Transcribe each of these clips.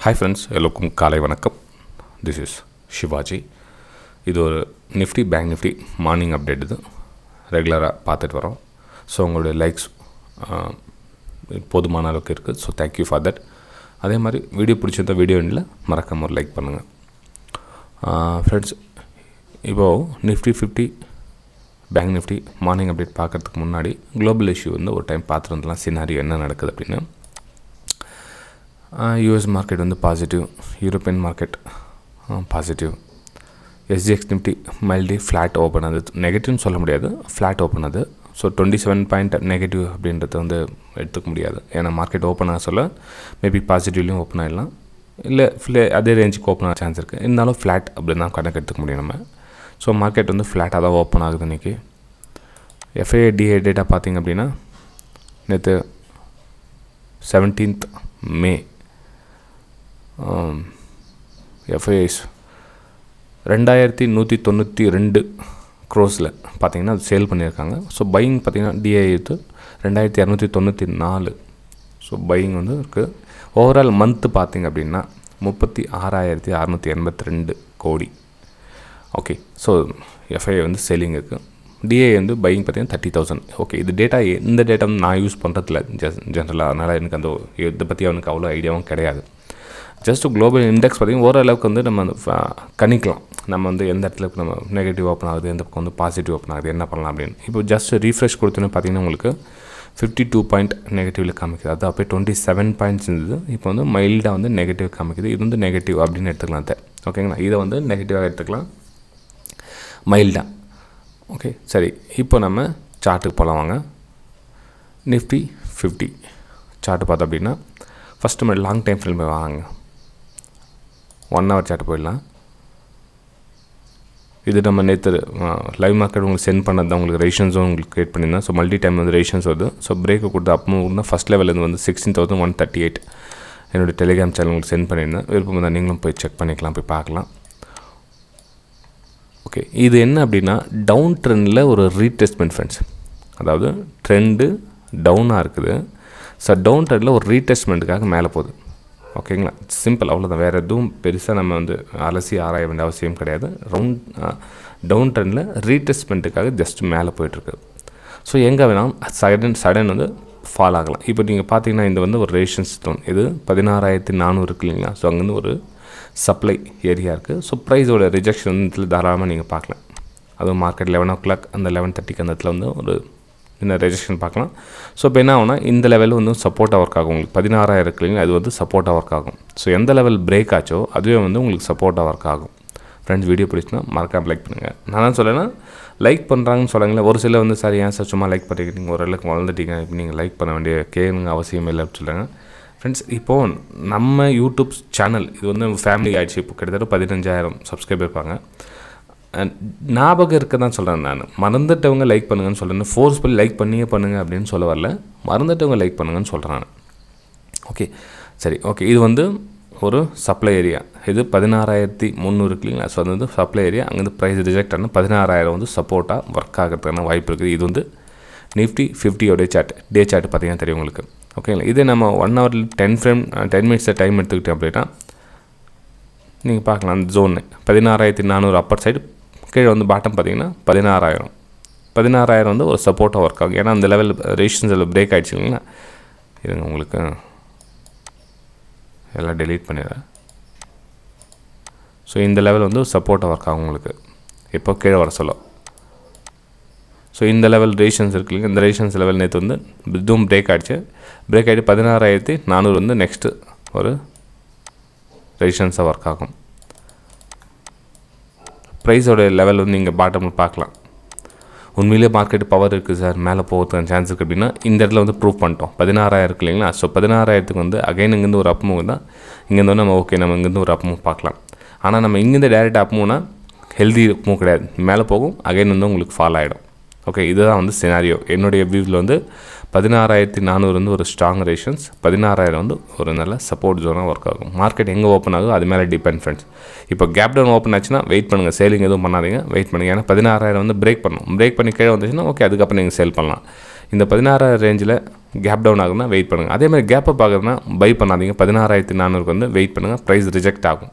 hi friends எல்லோருக்கும் காலை வணக்கம் திஸ் இஸ் சிவாஜி இது ஒரு Nifty bank Nifty morning update இது ரெகுலராக பார்த்துட்டு வரோம் ஸோ உங்களுடைய லைக்ஸ் போதுமான அளவுக்கு இருக்குது ஸோ தேங்க்யூ ஃபார் தட் அதே மாதிரி வீடியோ பிடிச்சிருந்தா வீடியோ எண்ணில் மறக்காம ஒரு லைக் பண்ணுங்கள் ஃப்ரெண்ட்ஸ் இப்போது Nifty fifty bank Nifty morning update பார்க்குறதுக்கு முன்னாடி குளோபல் இஷ்யூ வந்து ஒரு டைம் பார்த்துருந்தலாம் சினாரியோ என்ன நடக்குது அப்படின்னு யூஎஸ் மார்க்கெட் வந்து positive European market positive SGX Nifty mildly flat open அது நெகட்டிவ்னு சொல்ல முடியாது ஃப்ளாட் ஓப்பன் அது so twenty seven point negative அப்படின்றத வந்து எடுத்துக்க முடியாது ஏன்னா மார்க்கெட் ஓப்பன் ஆக சொல்ல மேபி பாசிட்டிவ்லேயும் ஓப்பன் ஆகிடலாம் இல்லை ஃப்ளே அதே ரேஞ்சுக்கு ஓப்பன் ஆக சான்ஸ் இருக்குது இருந்தாலும் ஃப்ளாட் அப்படின்னு தான் கணக்கு எடுத்துக்க முடியும் நம்ம ஸோ மார்க்கெட் வந்து ஃப்ளாட்டாக தான் ஓப்பன் ஆகுது இன்றைக்கி எஃப்ஐஏ டிஏ டேட்டா பார்த்திங்க அப்படின்னா நேற்று செவன்டீன்த் மே எஃப்ஐஎஸ் ரெண்டாயிரத்தி நூற்றி தொண்ணூற்றி ரெண்டு க்ரோஸில் பார்த்தீங்கன்னா அது சேல் பண்ணியிருக்காங்க ஸோ பையிங் பார்த்திங்கன்னா டிஐ இது ரெண்டாயிரத்தி இரநூத்தி தொண்ணூற்றி நாலு ஸோ பையிங் வந்து இருக்குது ஓவரால் மந்த்து பார்த்திங்க அப்படின்னா முப்பத்தி ஆறாயிரத்தி அறநூற்றி எண்பத்தி ரெண்டு கோடி ஓகே ஸோ எஃப்ஐஏ வந்து செல்லிங் இருக்குது டிஏ வந்து பையிங் பார்த்தீங்கன்னா தேர்ட்டி தௌசண்ட் ஓகே இது டேட்டா எந்த டேட்டா வந்து நான் யூஸ் பண்ணுறதில்ல ஜஸ் ஜென்ரலாக அதனால் எனக்கு அந்த இதை பற்றி அவனுக்கு அவ்வளோ ஐடியாவும் கிடையாது ஜஸ்ட் குளோபல் இண்டெக்ஸ் பார்த்திங்கன்னா ஓரளவுக்கு வந்து நம்ம அந்த கணிக்கலாம் நம்ம வந்து எந்த இடத்துல நம்ம நெகட்டிவ் ஓப்பன் ஆகுது எந்த பக்கம் வந்து பாசிட்டிவ் ஓப்பன் ஆகுது என்ன பண்ணலாம் அப்படின்னு இப்போ ஜஸ்ட் ரீஃப்ரெஷ் கொடுத்தோன்னு பார்த்தீங்கன்னா உங்களுக்கு ஃபிஃப்டி டூ பாயிண்ட் நெகட்டிவில் காமிக்குது அது அப்படியே டுவெண்ட்டி செவன் பாயிண்ட்ஸ் இருந்தது இப்போ வந்து மைல்டாக வந்து நெகட்டிவ் காமிக்குது இது வந்து நெகட்டிவ் அப்படின்னு எடுத்துக்கலாம் அதை ஓகேங்களா இதை வந்து நெகட்டிவாக எடுத்துக்கலாம் மைல்டாக ஓகே சரி இப்போ நம்ம சார்ட்டுக்கு போகலாம் வாங்க நிஃப்டி ஃபிஃப்டி சார்ட்டு பார்த்தோம் அப்படின்னா ஃபஸ்ட்டு நம்ம லாங் டைம் ஃபில்ம் வாங்க ஒன் ஹவர் சார்ட் போயிடலாம் இது நம்ம நேற்று லைவ் மார்க்கெட் உங்களுக்கு சென்ட் பண்ணது தான் உங்களுக்கு ரேஷன்ஸும் உங்களுக்கு க்ரியேட் பண்ணியிருந்தேன் ஸோ மல்டி டைம் வந்து ரேஷன்ஸ் வருது ஸோ பிரேக்கு கொடுத்து அப்போ ஃபஸ்ட் லெவலில் வந்து sixteen thousand one thirty eight என்னுடைய டெலிகிராம் சேனல் உங்களுக்கு சென்ட் பண்ணியிருந்தேன் விருப்பம் தான் நீங்களும் போய் செக் பண்ணிக்கலாம் போய் பார்க்கலாம் ஓகே இது என்ன அப்படின்னா டவுன் ட்ரெண்டில் ஒரு ரீடெஸ்ட்மெண்ட் ஃப்ரெண்ட்ஸ் அதாவது ட்ரெண்டு டவுனாக இருக்குது ஸோ டவுன் ட்ரெண்டில் ஒரு ரீடெஸ்ட்மெண்ட்டுக்காக மேலே போகுது ஓகேங்களா சிம்பிள் அவ்வளோதான் வேறு எதுவும் பெருசாக நம்ம வந்து அலசி ஆராய வேண்டிய அவசியம் கிடையாது ரவுண்ட் டவுன் ட்ரெண்டில் ரீடெஸ்ட்மெண்ட்டுக்காக ஜஸ்ட் மேலே போயிட்டுருக்கு ஸோ எங்கே வேணாலும் சடன் சடன் வந்து ஃபால் ஆகலாம் இப்போ நீங்கள் பார்த்தீங்கன்னா இந்த வந்து ஒரு ரேஷன் ஸ்டோன் இது பதினாறாயிரத்தி நானூறு இருக்கு இல்லைங்களா ஸோ அங்கேருந்து ஒரு சப்ளை ஏரியா இருக்குது ஸோ ப்ரைஸோட ரிஜெக்ஷன் வந்து இதில் தாராளமாக நீங்கள் பார்க்கலாம் அதுவும் மார்க்கெட் லெவன் ஓ கிளாக் அந்த லெவன் தேர்ட்டிக்கு அந்த இடத்துல வந்து ஒரு இந்த ரெஜெக்ஷன் பார்க்கலாம் ஸோ இப்போ என்ன ஆகுனா இந்த லெவலில் வந்து சப்போர்ட்டாக ஒர்க் ஆகும் உங்களுக்கு பதினாறாயிரம் இருக்கு இல்லைங்களா அது வந்து சப்போர்ட்டாக ஒர்க் ஆகும் ஸோ எந்த லெவல் பிரேக் ஆச்சோ அதுவே வந்து உங்களுக்கு சப்போர்ட்டாக ஒர்க் ஆகும் ஃப்ரெண்ட்ஸ் வீடியோ பிடிச்சினா மறக்காம லைக் பண்ணுங்கள் நான் தான் சொல்லலைன்னா லைக் பண்ணுறாங்கன்னு சொல்லுங்களேன் ஒரு சில வந்து சார் ஏன் சார் சும்மா லைக் பண்ணிக்கிட்டீங்க ஒரு அளவுக்கு வளர்ந்துட்டீங்க இப்போ நீங்கள் லைக் பண்ண வேண்டிய கேளுங்க அவசியம் இல்லை அப்படின்னு சொல்லுங்கள் ஃப்ரெண்ட்ஸ் இப்போது நம்ம யூடியூப் சேனல் இது வந்து ஃபேமிலி ஆயிடுச்சு இப்போ கிட்டத்தட்ட பதினஞ்சாயிரம் சப்ஸ்கிரைபர் இருப்பாங்க ஞாபகம் இருக்க தான் சொல்கிறேன் நான் மறந்துட்டவங்க லைக் பண்ணுங்கன்னு சொல்கிறேன் ஃபோர்ஸ் பண்ணி லைக் பண்ணியே பண்ணுங்கள் அப்படின்னு சொல்ல வரல மறந்துட்டவங்க லைக் பண்ணுங்கன்னு சொல்கிறேன் நான் ஓகே சரி ஓகே இது வந்து ஒரு சப்ளை ஏரியா இது பதினாறாயிரத்தி முந்நூறு இல்லைங்களா ஸோ அது வந்து சப்ளை ஏரியா அங்கேருந்து ப்ரைஸ் ரிஜெக்ட் ஆனால் பதினாறாயிரம் வந்து சப்போர்ட்டாக ஒர்க் ஆகிறதுக்கான வாய்ப்பு இருக்குது இது வந்து நிஃப்டி ஃபிஃப்டியோடைய சார்ட் டே சார்ட் பார்த்தீங்கன்னா தெரியும் உங்களுக்கு ஓகேங்களா இதே நம்ம ஒன் ஹவரில் டென் ஃப்ரேம் டென் மினிட்ஸை டைம் எடுத்துக்கிட்டோம் அப்படின்னா நீங்கள் பார்க்கலாம் அந்த ஜோனு பதினாறாயிரத்தி நானூறு அப்பர் சைடு கீழே வந்து பாட்டம் பார்த்தீங்கன்னா பதினாறாயிரம் பதினாறாயிரம் வந்து ஒரு சப்போர்ட்டாக ஒர்க் ஆகும் ஏன்னா அந்த லெவல் ரேஷன்ஸில் பிரேக் ஆகிடுச்சு இல்லைங்களா இருங்க உங்களுக்கு எல்லாம் டெலீட் பண்ணிடுறேன் ஸோ இந்த லெவல் வந்து சப்போர்ட்டாக ஒர்க் ஆகும் உங்களுக்கு எப்போ கீழே வர சொல்ல ஸோ இந்த லெவல் ரேஷன்ஸ் இருக்கு இல்லைங்க இந்த ரேஷன்ஸ் லெவல் நேற்று வந்து இதுவும் பிரேக் ஆகிடுச்சு பிரேக் ஆகிட்டு பதினாறாயிரத்தி நானூறு வந்து நெக்ஸ்ட்டு ஒரு ரெசிஸ்டன்ஸாக ஒர்க் ஆகும் ப்ரைஸோட லெவல் வந்து நீங்கள் பாட்டமில் பார்க்கலாம் உண்மையிலே மார்க்கெட் பவர் இருக்குது சார் மேலே போகிறதுக்கான சான்ஸ் இருக்குது அப்படின்னா இந்த இடத்துல வந்து ப்ரூவ் பண்ணிட்டோம் பதினாறாயிரம் இருக்கு இல்லைங்களா ஸோ பதினாறாயிரத்துக்கு வந்து அகைன் இங்கேருந்து ஒரு அப்மூவ் தான் இங்கேருந்து வந்து நம்ம ஓகே நம்ம இங்கேருந்து ஒரு அப்மூவ் பார்க்கலாம் ஆனால் நம்ம இங்கேருந்து டேரெக்ட் அப்மூவ்னா ஹெல்தி மூவ் கிடையாது மேலே போகும் அகைன் வந்து உங்களுக்கு ஃபால் ஆகிடும் ஓகே இதுதான் வந்து சினாரியோ என்னுடைய வியூவில் வந்து பதினாறாயிரத்தி நானூறு வந்து ஒரு ஸ்ட்ராங் ரேஷன்ஸ் பதினாறாயிரம் வந்து ஒரு நல்ல சப்போர்ட் ஜோனாக ஒர்க் ஆகும் மார்க்கெட் எங்கே ஓப்பன் ஆகும் அது மேலே டிபெண்ட் ஃப்ரெண்ட்ஸ் இப்போ கேப் டவுன் ஓப்பன் ஆச்சுன்னா வெயிட் பண்ணுங்கள் சேலிங் எதுவும் பண்ணாதீங்க வெயிட் பண்ணுங்கள் ஏன்னா பதினாறாயிரம் வந்து பிரேக் பண்ணும் பிரேக் பண்ணி கீழே வந்துச்சுன்னா ஓகே அதுக்கப்புறம் நீங்கள் சேல் பண்ணலாம் இந்த பதினாறாயிரம் ரேஞ்சில் கேப் டவுன் ஆகுதுன்னா வெயிட் பண்ணுங்கள் அதே மாதிரி கேப்பை பார்க்குறதுனா பை பண்ணாதீங்க பதினாறாயிரத்தி நானூறுக்கு வந்து வெயிட் பண்ணுங்கள் ப்ரைஸ் ரிஜெக்ட் ஆகும்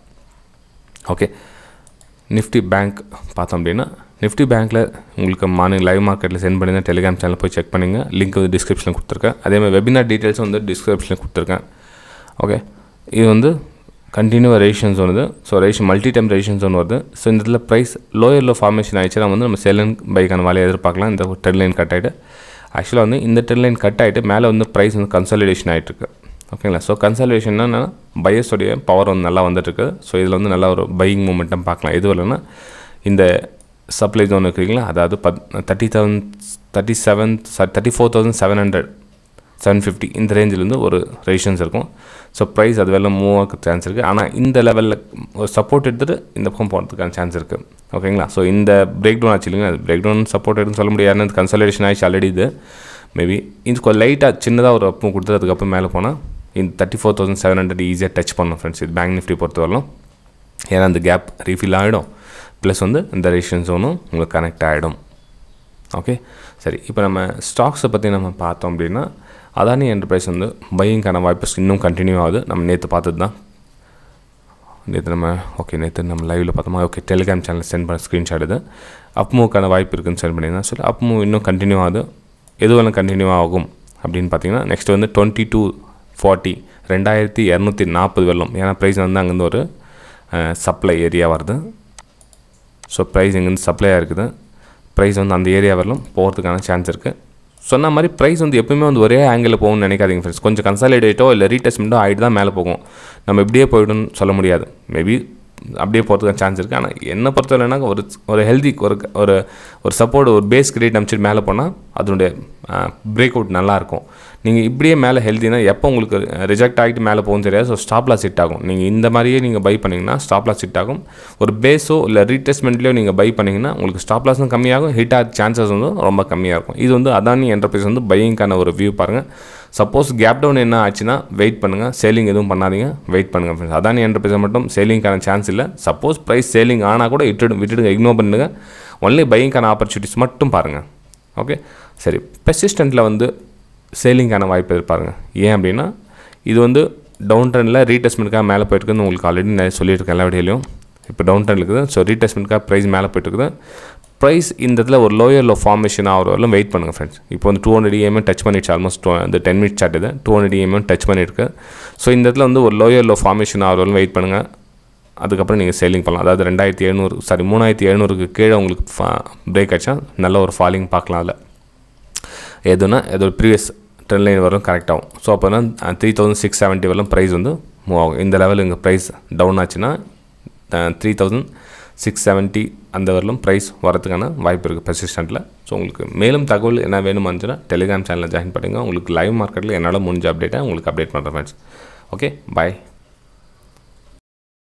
ஓகே நிஃப்டி பேங்க் பார்த்தோம் அப்படின்னா நிஃப்டி பேங்க்கில் உங்களுக்கு மார்னிங் லைவ் மார்க்கெட்டில் சென்ட் பண்ணி டெலிகிராம் சேனல் போய் செக் பண்ணுங்க லிங்க் வந்து டிஸ்கிரிப்ஷனில் கொடுத்துருக்கேன் அதே மாதிரி வெபினார் டீட்டெயில்ஸ் வந்து டிஸ்கிரிப்ஷனில் கொடுத்துருக்கேன் ஓகே இது வந்து கண்டினியூவாக ரேஷன் ஜோன் இது so ration multi time ration zone வருது ஸோ இந்த இடத்துல ப்ரைஸ் லோயரில் ஃபார்மேஷன் ஆயிடுச்சுன்னா வந்து நம்ம செல்லன் பைக்கான வேலையை எதிர்பார்க்கலாம் இந்த டென் லைன் கட் ஆகிட்டு ஆக்சுவலாக வந்து இந்த டென் லைன் கட் ஆகிட்டு மேலே வந்து ப்ரைஸ் வந்து கன்சாலிடேஷன் ஆகிட்டுருக்கு ஓகேங்களா ஸோ கன்சல்வேஷன்னா என்னன்னா பையஸோடைய பவர் வந்து நல்லா வந்துட்டுருக்கு ஸோ இதில் வந்து நல்லா ஒரு பையிங் மூமெண்ட்டம் பார்க்கலாம் எது இல்லைன்னா இந்த சப்ளை ஜோன் இருக்கிறீங்களா அதாவது but thirty thousand thirty seven thirty four thousand seven hundred seven fifty இந்த ரேஞ்சிலேருந்து ஒரு ரேஷன்ஸ் இருக்கும் ஸோ ப்ரைஸ் அது வெளில மூவ் ஆக சான்ஸ் இருக்குது ஆனால் இந்த லெவலில் ஒரு சப்போர்ட் எடுத்துகிட்டு இந்த பக்கம் போகிறதுக்கான சான்ஸ் இருக்குது ஓகேங்களா ஸோ இந்த பிரேக் டவுன் ஆச்சு இல்லைங்களா பிரேக் டவுன் சப்போர்ட் எடுன்னு சொல்ல முடியாது கன்சல்டேஷன் ஆயிடுச்சு ஆல்ரெடி இது மேபி இது கொஞ்சம் லைட்டாக சின்னதாக ஒரு அப்பும் கொடுத்து அதுக்கப்புறம் மேலே போனால் இந்த thirty four thousand seven hundred ஈஸியாக டச் பண்ணும் ஃப்ரெண்ட்ஸ் இது பேங்க் நிஃப்டி பொறுத்த வரலாம் ஏன்னா அந்த கேப் ரீஃபில் ஆகிடும் ப்ளஸ் வந்து இந்த ரேஷன் ஜோனும் உங்களுக்கு கனெக்ட் ஆகிடும் ஓகே சரி இப்போ நம்ம ஸ்டாக்ஸை பற்றி நம்ம பார்த்தோம் அப்படின்னா அதானி என்டர்பிரைஸ் வந்து பையிங்கான வாய்ப்பு இன்னும் கண்டினியூ ஆகுது நம்ம நேற்று பார்த்தது தான் நேற்று நம்ம ஓகே நேற்று நம்ம லைவில் பார்த்தோமா ஓகே டெலிகிராம் சேனல் சென்ட் பண்ண ஸ்க்ரீன்ஷாட் இது அப் மூவ்க்கான வாய்ப்பு இருக்குன்னு சென்ட் பண்ணியிருந்தேன் சொல்லி அப் மூவ் இன்னும் கண்டினியூ ஆகுது எதுவெல்லாம் கண்டினியூ ஆகும் அப்படின்னு பார்த்தீங்கன்னா நெக்ஸ்ட் வந்து டுவெண்ட்டி டூ ஃபார்ட்டி ரெண்டாயிரத்தி இரநூத்தி நாற்பது வெள்ளம் ஏன்னா ப்ரைஸ் வந்து அங்கேருந்து ஒரு சப்ளை ஏரியா வருது ஸோ ப்ரைஸ் இங்கேருந்து சப்ளையாக இருக்குது ப்ரைஸ் வந்து அந்த ஏரியா வரலும் போகிறதுக்கான சான்ஸ் இருக்குது சொன்ன மாதிரி ப்ரைஸ் வந்து எப்பவுமே வந்து ஒரே ஆங்கிளில் போகும்னு நினைக்காதீங்க ஃப்ரெண்ட்ஸ் கொஞ்சம் கன்சாலிடேட்டோ இல்லை ரீடெஸ்ட்மெண்ட்டோ ஆகிட்டு தான் மேலே போகும் நம்ம இப்படியே போய்டும்னு சொல்ல முடியாது மேபி அப்படியே போகிறதுக்கான சான்ஸ் இருக்குது ஆனால் என்னை பொறுத்தவரைனா ஒரு ஒரு ஹெல்தி ஒரு ஒரு ஒரு சப்போர்ட் ஒரு பேஸ் கிரேட் அமைச்சிட்டு மேலே போனால் அதனுடைய பிரேக் அவுட் நல்லாயிருக்கும் நீங்கள் இப்படியே மேலே ஹெல்த்தினா எப்போ உங்களுக்கு ரிஜெக்ட் ஆகிட்டு மேலே போகும் தெரியாது ஸோ ஸ்டாப் லாஸ் ஹிட் ஆகும் நீங்கள் இந்த மாதிரியே நீங்கள் பை பண்ணிங்கன்னா ஸ்டாப் லாஸ் ஹிட் ஆகும் ஒரு பேஸோ இல்லை ரீடெஸ்ட்மெண்ட்லேயோ நீங்கள் பை பண்ணிங்கன்னா உங்களுக்கு ஸ்டாப் லாஸும் கம்மியாகும் ஹிட் ஆக சான்சஸ் வந்து ரொம்ப கம்மியாக இருக்கும் இது வந்து அதானி என்டர்பிரைஸ் வந்து பையிங்கான ஒரு வியூ பாருங்கள் சப்போஸ் கேப் டவுன் என்ன ஆச்சுன்னா வெயிட் பண்ணுங்கள் சேலிங் எதுவும் பண்ணாதீங்க வெயிட் பண்ணுங்கள் ஃப்ரெண்ட்ஸ் அதானி என்டர்பிரைஸ் மட்டும் சேலிங்கான சான்ஸ் இல்லை சப்போஸ் ப்ரைஸ் சேலிங் ஆனால் கூட விட்டுடு விட்டுடுங்க இக்னோர் பண்ணுங்க ஒன்லி பையிங்கான ஆப்பர்ச்சுனிட்டிஸ் மட்டும் பாருங்கள் ஓகே சரி பெர்சிஸ்டண்ட்டில் வந்து சேலிங்கான வாய்ப்பு எதிர்பாருங்க ஏன் அப்படின்னா இது வந்து டவுன் ட்ரெண்டில் ரீடெஸ்ட்மெண்ட்டுக்காக மேலே போயிட்டுருக்குன்னு உங்களுக்கு ஆல்ரெடி நான் சொல்லியிருக்கேன் எல்லா வீடியோலையும் இப்போ டவுன் ட்ரெண்ட் இருக்குது ஸோ ரீடெஸ்ட்மெண்ட்டுக்காக ப்ரைஸ் மேலே போயிட்டுருக்குது ப்ரைஸ் இந்த இடத்துல ஒரு லோயர் லோ ஃபார்மேஷன் ஆகிற வரலும் வெயிட் பண்ணுங்கள் ஃப்ரெண்ட்ஸ் இப்போ வந்து டூ ஹண்ட்ரட் இஎம்ஏ டச் பண்ணிடுச்சு ஆல்மோஸ்ட் டூ இந்த டென் மினிட்ஸ் சாட் இது டூ ஹண்ட்ரட் இஎம்ஏ டச் பண்ணியிருக்கு ஸோ இந்த இடத்துல வந்து ஒரு லோயர் லோ ஃபார்மேஷன் ஆகிற வரலும் வெயிட் பண்ணுங்கள் அதுக்கப்புறம் நீங்கள் சேலிங் பண்ணலாம் அதாவது ரெண்டாயிரத்தி எழுநூறு சாரி மூணாயிரத்தி எழுநூறுக்கு கீழே உங்களுக்கு பிரேக் ஆச்சா நல்ல ஒரு ஃபாலிங் பார்க்கலாம் அதில் எதுனா ஏதோ ப்ரீவியஸ் ட்ரெண்ட் லைன் வரும் கரெக்ட் ஆகும் ஸோ அப்போனா த்ரீ தௌசண்ட் சிக்ஸ் செவன்ட்டி வரலும் ப்ரைஸ் வந்து மூவ் ஆகும் இந்த லெவல் இங்கே ப்ரைஸ் டவுன் ஆச்சுன்னா த்ரீ தௌசண்ட் சிக்ஸ் செவன்ட்டி அந்த வரலும் ப்ரைஸ் வரதுக்கான வாய்ப்பு இருக்குது பெர்சிஸ்டண்ட்டில் ஸோ உங்களுக்கு மேலும் தகவல் என்ன வேணுமா இருந்துச்சுன்னா டெலிகிராம் சேனலில் ஜாயின் பண்ணுங்கள் உங்களுக்கு லைவ் மார்க்கெட்டில் என்னால் முடிஞ்ச அப்டேட்டை உங்களுக்கு அப்டேட் பண்ணுறேன் ஃப்ரெண்ட்ஸ் ஓகே பாய்